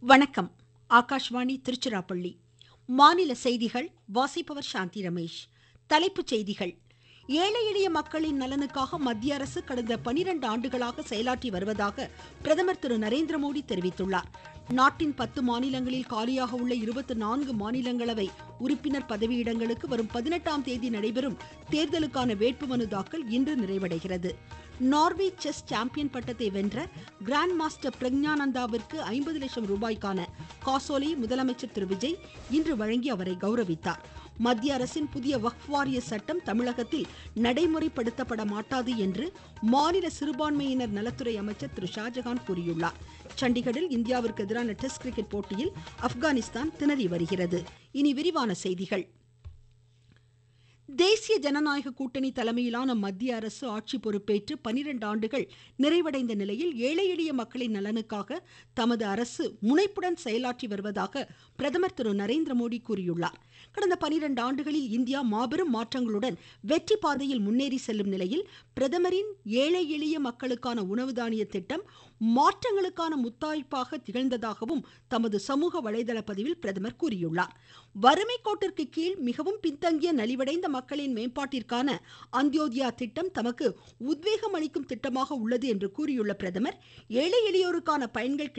வணக்கம் ஆகாஷ்வாணி திருச்சிராப்பள்ளி மாநில செய்திகள் வாசிப்பவர் சாந்தி ரமேஷ் தலைப்புச் செய்திகள் ஏழை எளிய மக்களின் நலனுக்காக மத்திய அரசு கடந்த பனிரெண்டு ஆண்டுகளாக செயலாற்றி வருவதாக பிரதமர் திரு நரேந்திர மோடி தெரிவித்துள்ளார் நாட்டின் பத்து மாநிலங்களில் காலியாக உள்ள இருபத்தி நான்கு மாநிலங்களவை உறுப்பினர் பதவியிடங்களுக்கு வரும் பதினெட்டாம் தேதி நடைபெறும் தேர்தலுக்கான வேட்புமனு தாக்கல் இன்று நிறைவடைகிறது நார்வே செஸ் சாம்பியன் பட்டத்தை வென்ற கிராண்ட் மாஸ்டர் பிரக்ஞானந்தாவிற்கு ஐம்பது லட்சம் ரூபாய்க்கான காசோலையை முதலமைச்சர் திரு விஜய் இன்று வழங்கி அவரை கௌரவித்தார் மத்திய அரசின் புதிய வக்ஃப் வாரிய சட்டம் தமிழகத்தில் நடைமுறைப்படுத்தப்பட மாட்டாது என்று மாநில சிறுபான்மையினர் நலத்துறை அமைச்சர் திரு ஷாஜகான் கூறியுள்ளார் சண்டிகரில் இந்தியாவிற்கு எதிரான டெஸ்ட் கிரிக்கெட் போட்டியில் ஆப்கானிஸ்தான் திணறி வருகிறது இனி விரிவான செய்திகள் தேசிய ஜனநாயக கூட்டணி தலைமையிலான மத்திய அரசு ஆட்சி பொறுப்பேற்று பனிரெண்டு ஆண்டுகள் நிறைவடைந்த நிலையில் ஏழை எளிய மக்களின் நலனுக்காக தமது அரசு முனைப்புடன் செயலாற்றி வருவதாக பிரதமர் திரு நரேந்திர மோடி கூறியுள்ளார் கடந்த பனிரெண்டு ஆண்டுகளில் இந்தியா மாபெரும் மாற்றங்களுடன் வெற்றி பாதையில் முன்னேறி செல்லும் நிலையில் பிரதமரின் ஏழை எளிய மக்களுக்கான உணவு தானிய திட்டம் மாற்றங்களுக்கான முத்தாய்ப்பாக திகழ்ந்ததாகவும் தமது சமூக வலைதள பதிவில் பிரதமர் கூறியுள்ளார் வறுமை கோட்டிற்கு கீழ் மிகவும் பின்தங்கிய நலிவடைந்த மக்களின் மேம்பாட்டிற்கான அந்தியோதயா திட்டம் தமக்கு உத்வேகம் அளிக்கும் திட்டமாக உள்ளது என்று கூறியுள்ள பிரதமர் ஏழை எளியோருக்கான பயன்கள்